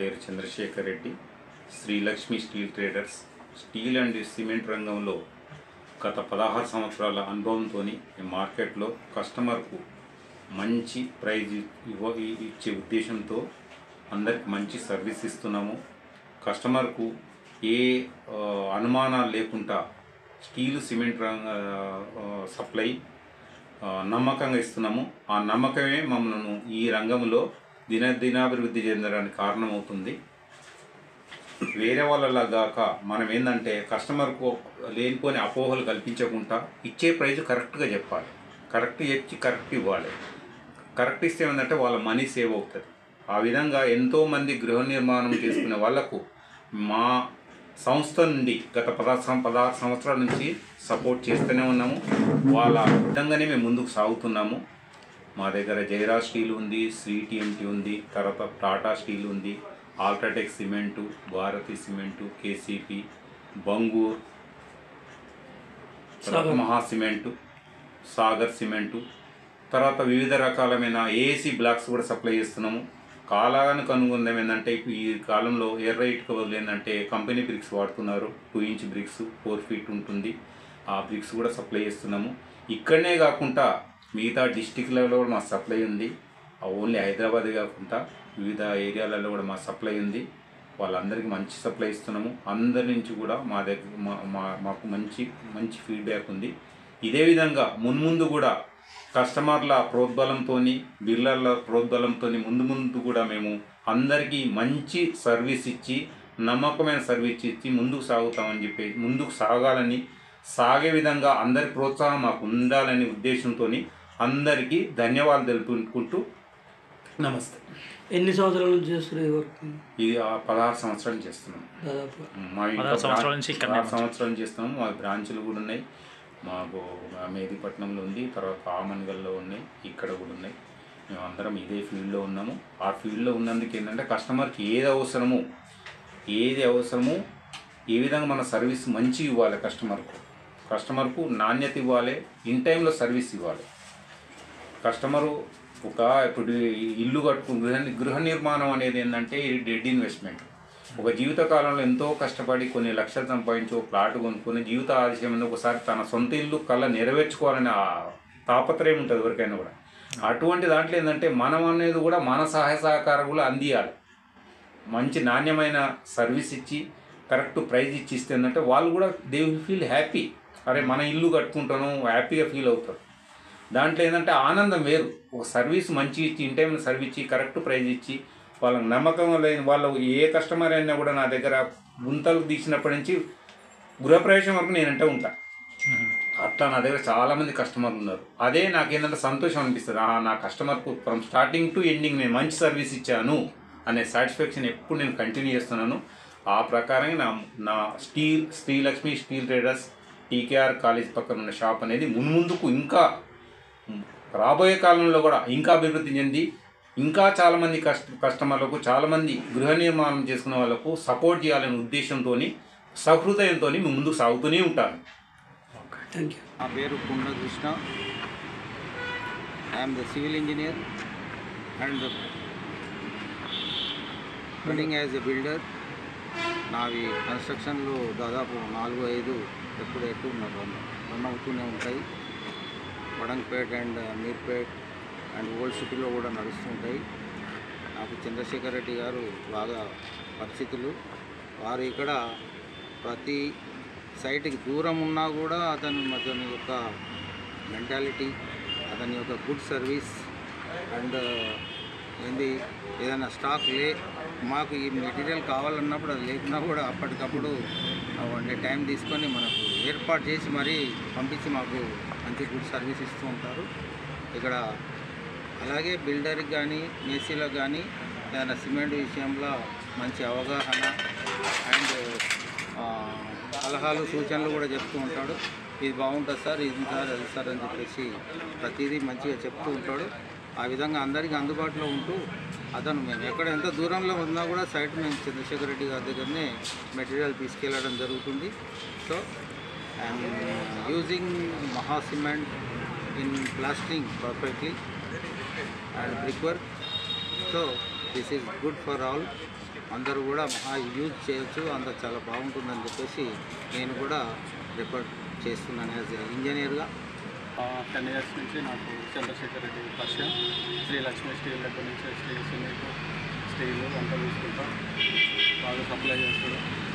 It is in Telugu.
పేరు Chandrashekar Reddy Srilakshmi steel traders steel and cement రంగంలో గత పదహారు సంవత్సరాల అనుభవంతో మార్కెట్లో కస్టమర్కు మంచి ప్రైజ్ ఇవ్వ ఇచ్చే ఉద్దేశంతో అందరికి మంచి సర్వీస్ ఇస్తున్నాము కస్టమర్కు ఏ ఆ, అనుమానాలు లేకుండా స్టీల్ సిమెంట్ రంగ ఆ, సప్లై ఆ, నమ్మకంగా ఇస్తున్నాము ఆ నమ్మకమే మమ్మల్ని ఈ రంగంలో దినదినాభివృద్ధి చెందడానికి కారణమవుతుంది వేరే వాళ్ళలా గాక మనం ఏంటంటే కస్టమర్కు లేనిపోని అపోహలు కల్పించకుండా ఇచ్చే ప్రైజ్ కరెక్ట్గా చెప్పాలి కరెక్ట్ చెప్పి కరెక్ట్ ఇవ్వాలి కరెక్ట్ ఇస్తే ఏంటంటే వాళ్ళ మనీ సేవ్ అవుతుంది ఆ విధంగా ఎంతోమంది గృహ నిర్మాణం చేసుకునే వాళ్ళకు మా సంస్థ నుండి గత పదహారు సం- పదహారు సంవత్సరాల నుంచి సపోర్ట్ చేస్తూనే ఉన్నాము వాళ్ళ విధంగానే మేము ముందుకు సాగుతున్నాము మా దగ్గర జైరాజ్ స్టీల్ ఉంది శ్రీ టీఎంటీ ఉంది తర్వాత టాటా స్టీల్ ఉంది UltraTech cement Bharathi cement K C P Bangur తర్వాత మహా సిమెంటు సాగర్ సిమెంటు తర్వాత వివిధ రకాలమైన ఏసీ బ్లాక్స్ కూడా సప్లై చేస్తున్నాము కాలానికి అనుగుణం ఏంటంటే ఇప్పుడు ఈ కాలంలో ఎర్ర ఇటుక బదులు ఏంటంటే కంపెనీ బ్రిక్స్ వాడుతున్నారు two inch bricks four feet ఉంటుంది ఆ బ్రిక్స్ కూడా సప్లై చేస్తున్నాము ఇక్కడనే కాకుండా మిగతా డిస్టిక్లలో కూడా మా సప్లై ఉంది ఆ ఓన్లీ హైదరాబాద్ కాకుండా వివిధ ఏరియాలలో కూడా మా సప్లై ఉంది వాళ్ళందరికీ మంచి సప్లై ఇస్తున్నాము అందరి నుంచి కూడా మా దగ్గర మా మా- మాకు మంచి మంచి ఫీడ్బ్యాక్ ఉంది ఇదే విధంగా మున్ముందు కూడా కస్టమర్ల ప్రోద్బలంతో బిర్లర్ల ప్రోద్బలంతో ముందు ముందు కూడా మేము అందరికీ మంచి సర్వీస్ ఇచ్చి నమ్మకమైన సర్వీస్ ఇచ్చి ముందుకు సాగుతామని చెప్పి ముందుకు సాగాలని సాగే విధంగా అందరి ప్రోత్సాహం మాకు ఉండాలనే ఉద్దేశంతో అందరికీ ధన్యవాదాలు తెలుపుకుంటూ నమస్తే ఎన్ని సంవత్సరాల నుంచి చేస్తున్నారు ఈ వర్క్ ఇది ఆ పదహారు సంవత్సరాలు చేస్తున్నాం దాదాపు మా ఇంకా పదహారు సంవత్సరాల నుంచి ఇక్కడనే పదహారు సంవత్సరాలు చేస్తున్నాము మా బ్రాంచులు కూడా ఉన్నాయి మాకు మేదిపట్నంలో ఉంది తర్వాత ఆమన్గల్లో ఉన్నాయి ఇక్కడ కూడా ఉన్నాయి మేము అందరం ఇదే ఫీల్డ్లో ఉన్నాము ఆ ఫీల్డ్లో ఉన్నందుకు ఏంటంటే కస్టమర్కి ఏది అవసరమో ఏది అవసరమో ఏ విధంగా మన సర్వీస్ మంచి ఇవ్వాలి కస్టమర్కు కస్టమర్కు నాణ్యత ఇవ్వాలి ఇన్ టైంలో సర్వీస్ ఇవ్వాలి కస్టమరు ఒక ఇప్పుడు ఇల్లు కట్టుకు గృహ గృహ నిర్మాణం అనేది ఏంటంటే ఇది డెడ్ ఇన్వెస్ట్మెంట్ ఒక జీవిత కాలంలో ఎంతో కష్టపడి కొన్ని లక్షలు సంపాదించి ఒక ప్లాట్ కొనుక్కొని జీవిత ఆశయం మీద ఒకసారి తన సొంత ఇల్లు కళ్ళ నెరవేర్చుకోవాలనే ఆ తాపత్రయం ఉంటుంది ఎవరికైనా కూడా అటువంటి దాంట్లో ఏంటంటే మనం అనేది కూడా మన సహాయ సహకారాలు అందియాలి మంచి నాణ్యమైన సర్వీస్ ఇచ్చి కరెక్ట్ ప్రైజ్ ఇచ్చి ఇస్తే ఏంటంటే వాళ్ళు కూడా దే విల్ ఫీల్ హ్యాపీ అరే మన ఇల్లు కట్టుకుంటాను హ్యాపీగా ఫీల్ అవుతారు దాంట్లో ఏంటంటే ఆనందం వేరు ఒక సర్వీస్ మంచి ఇచ్చి ఇన్ టైం సర్వీస్ ఇచ్చి కరెక్ట్ ప్రైజ్ ఇచ్చి వాళ్ళకి నమ్మకం లేని వాళ్ళు ఏ కస్టమర్ అయినా కూడా నా దగ్గర గుంతలు తీసినప్పటి నుంచి గృహప్రవేశం వరకు నేనంటే ఉంటా అట్లా నా దగ్గర చాలా మంది కస్టమర్లు ఉన్నారు అదే నాకేంటంటే సంతోషం అనిపిస్తుంది ఆ, నా కస్టమర్కు ఫ్రమ్ స్టార్టింగ్ టు ఎండింగ్ నేను మంచి సర్వీస్ ఇచ్చాను అనే సాటిస్ఫాక్షన్ ఎప్పుడు నేను కంటిన్యూ చేస్తున్నాను ఆ ప్రకారంగా నా నా steel Srilakshmi steel traders T K R college పక్కన ఉన్న షాప్ అనేది మున్ముందుకు ఇంకా రాబోయే కాలంలో కూడా ఇంకా అభివృద్ధి చెంది ఇంకా చాలామంది కస్ట కస్టమర్లకు చాలామంది గృహ నిర్మాణం చేసుకునే వాళ్ళకు సపోర్ట్ చేయాలనే ఉద్దేశంతో సహృదయంతో మేము ముందుకు సాగుతూనే ఉంటాను థ్యాంక్ యూ నా పేరు Kunda Krishna I'm the civil engineer and building as a builder నావి కన్స్ట్రక్షన్లు దాదాపు నాలుగు ఐదు ఎప్పుడు ఎటు రన్ రన్ అవుతూనే ఉంటాయి Vadangapet and Meerpet and old సిటీలో కూడా నడుస్తుంటాయి నాకు చంద్రశేఖర్ రెడ్డి గారు బాగా పరిచితులు వారు ఇక్కడ ప్రతి సైట్కి దూరం ఉన్నా కూడా అతను అతని యొక్క మెంటాలిటీ అతని యొక్క గుడ్ సర్వీస్ అండ్ ఏంది ఏదైనా స్టాక్ లే మాకు ఈ మెటీరియల్ కావాలన్నప్పుడు అది లేకున్నా కూడా అప్పటికప్పుడు వన్ డే టైం తీసుకొని మనకు ఏర్పాటు చేసి మరీ పంపించి మాకు మంచి గుడ్ సర్వీస్ ఇస్తూ ఉంటారు ఇక్కడ అలాగే బిల్డర్కి కానీ మేసీలకు కానీ ఏదైనా సిమెంట్ విషయంలో మంచి అవగాహన అండ్ ఆ, సలహాలు సూచనలు కూడా చెప్తూ ఉంటాడు ఇది బాగుంటుంది సార్ ఇది సార్ అది సార్ అని చెప్పేసి ప్రతిదీ మంచిగా చెప్తూ ఉంటాడు ఆ విధంగా అందరికీ అందుబాటులో ఉంటూ అతను మేము ఎక్కడ ఎంత దూరంలో ఉన్నా కూడా సైట్ మేము చంద్రశేఖర్ రెడ్డి గారి దగ్గరనే మెటీరియల్ తీసుకెళ్ళడం జరుగుతుంది so I'm using Maha cement in plastering perfectly and brickwork. So this is good for all అందరూ కూడా మహా యూజ్ చేయొచ్చు అంత చాలా బాగుంటుందని చెప్పేసి నేను కూడా రిపోర్ట్ చేస్తున్నాను యాజ్ ఇంజనీర్గా టెన్ ఇయర్స్ నుంచి నాకు చంద్రశేఖర్ రెడ్డి పరిచయం శ్రీ లక్ష్మీ స్టీల్ దగ్గర నుంచి శ్రీ సిమెంట్ స్టీల్ అంతా తీసుకుంటా బాగా సప్లై చేస్తాడు